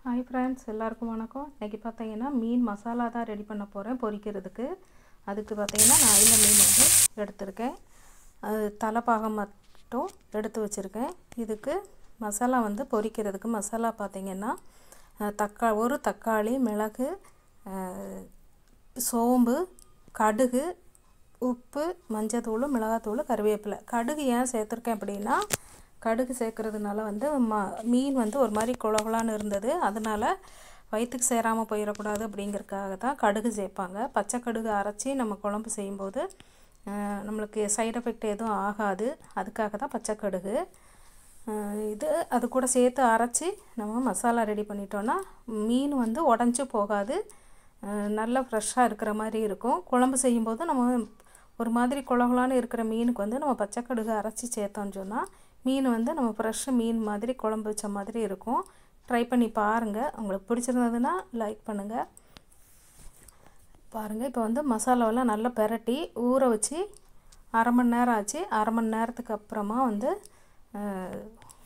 hi friends எல்லாருக்கும் வணக்கம் இன்றைக்கி பார்த்தீங்கன்னா மீன் மசாலா தான் ரெடி பண்ண போகிறேன் பொரிக்கிறதுக்கு அதுக்கு பார்த்தீங்கன்னா நான் ஐல மீன் வந்து எடுத்திருக்கேன் அது தலைப்பாகம் மட்டும் எடுத்து வச்சுருக்கேன் இதுக்கு மசாலா வந்து பொரிக்கிறதுக்கு மசாலா பார்த்தீங்கன்னா தக்கா ஒரு தக்காளி மிளகு அஹ், சோம்பு கடுகு உப்பு மஞ்சத்தூள் மிளகாத்தூள் கருவேப்பிலை கடுகு ஏன் சேர்த்துருக்கேன் அப்படின்னா கடுகு சேர்க்கறதுனால வந்து ம மீன் வந்து ஒரு மாதிரி குளகுலான்னு இருந்தது அதனால் வயிற்றுக்கு சேராமல் போயிடக்கூடாது அப்படிங்கிறதுக்காக தான் கடுகு சேர்ப்பாங்க பச்சை கடுகு அரைச்சி நம்ம குழம்பு செய்யும்போது அஹ், நம்மளுக்கு சைடு எஃபெக்ட் எதுவும் ஆகாது அதுக்காக தான் பச்சை கடுகு அஹ், இது அது கூட சேர்த்து அரைச்சி நம்ம மசாலா ரெடி பண்ணிட்டோன்னா மீன் வந்து உடஞ்சி போகாது அஹ், நல்லா ஃப்ரெஷ்ஷாக இருக்கிற மாதிரி இருக்கும் குழம்பு செய்யும்போது நம்ம ஒரு மாதிரி குளகுலான்னு இருக்கிற மீனுக்கு வந்து நம்ம பச்சை கடுகு அரைச்சி சேர்த்தோம்னு சொன்னால் மீன் வந்து நம்ம ஃப்ரெஷ்ஷு மீன் மாதிரி குழம்பு வச்ச மாதிரி இருக்கும் ட்ரை பண்ணி பாருங்கள் உங்களுக்கு பிடிச்சிருந்ததுன்னா லைக் பண்ணுங்கள் பாருங்கள் இப்போ வந்து மசாலாவெல்லாம் நல்லா பெரட்டி ஊற வச்சு அரை மணி நேரம் ஆச்சு அரை மணி நேரத்துக்கு அப்புறமா வந்து அஹ்,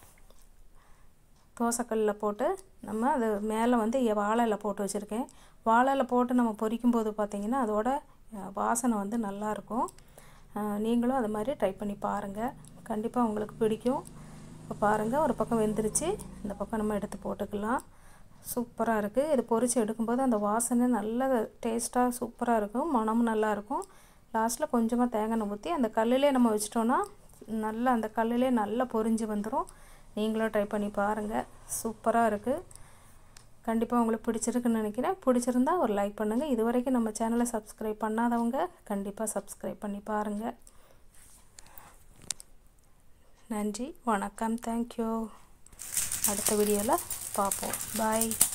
தோசைக்கல்லில் போட்டு நம்ம அது மேலே வந்து எ- வாழை இலை போட்டு வச்சுருக்கேன் வாழை இலை போட்டு நம்ம பொரிக்கும் போது பார்த்திங்கன்னா அதோட அஹ், வாசனை வந்து நல்லாயிருக்கும் நீங்களும் அது மாதிரி ட்ரை பண்ணி பாருங்கள் கண்டிப்பாக உங்களுக்கு பிடிக்கும் இப்போ பாருங்கள் ஒரு பக்கம் வெந்துருச்சு இந்த பக்கம் நம்ம எடுத்து போட்டுக்கலாம் சூப்பராக இருக்குது இது பொரித்து எடுக்கும்போது அந்த வாசனை நல்ல டேஸ்ட்டாக சூப்பராக இருக்கும் மனமும் நல்லாயிருக்கும் லாஸ்ட்டில் கொஞ்சமாக தேங்காய் எண்ணெய் ஊற்றி அந்த கல்லிலே நம்ம வச்சிட்டோன்னா நல்லா அந்த கல்லிலே நல்லா பொரிஞ்சு வந்துடும் நீங்களும் ட்ரை பண்ணி பாருங்கள் சூப்பராக இருக்குது கண்டிப்பாக உங்களுக்கு பிடிச்சிருக்குன்னு நினைக்கிறேன் பிடிச்சிருந்தா ஒரு லைக் பண்ணுங்கள் இது வரைக்கும் நம்ம சேனலை சப்ஸ்கிரைப் பண்ணாதவங்க கண்டிப்பாக சப்ஸ்கிரைப் பண்ணி பாருங்கள் நன்றி வணக்கம் தேங்க்யூ அடுத்த வீடியோவில் பார்ப்போம் பாய்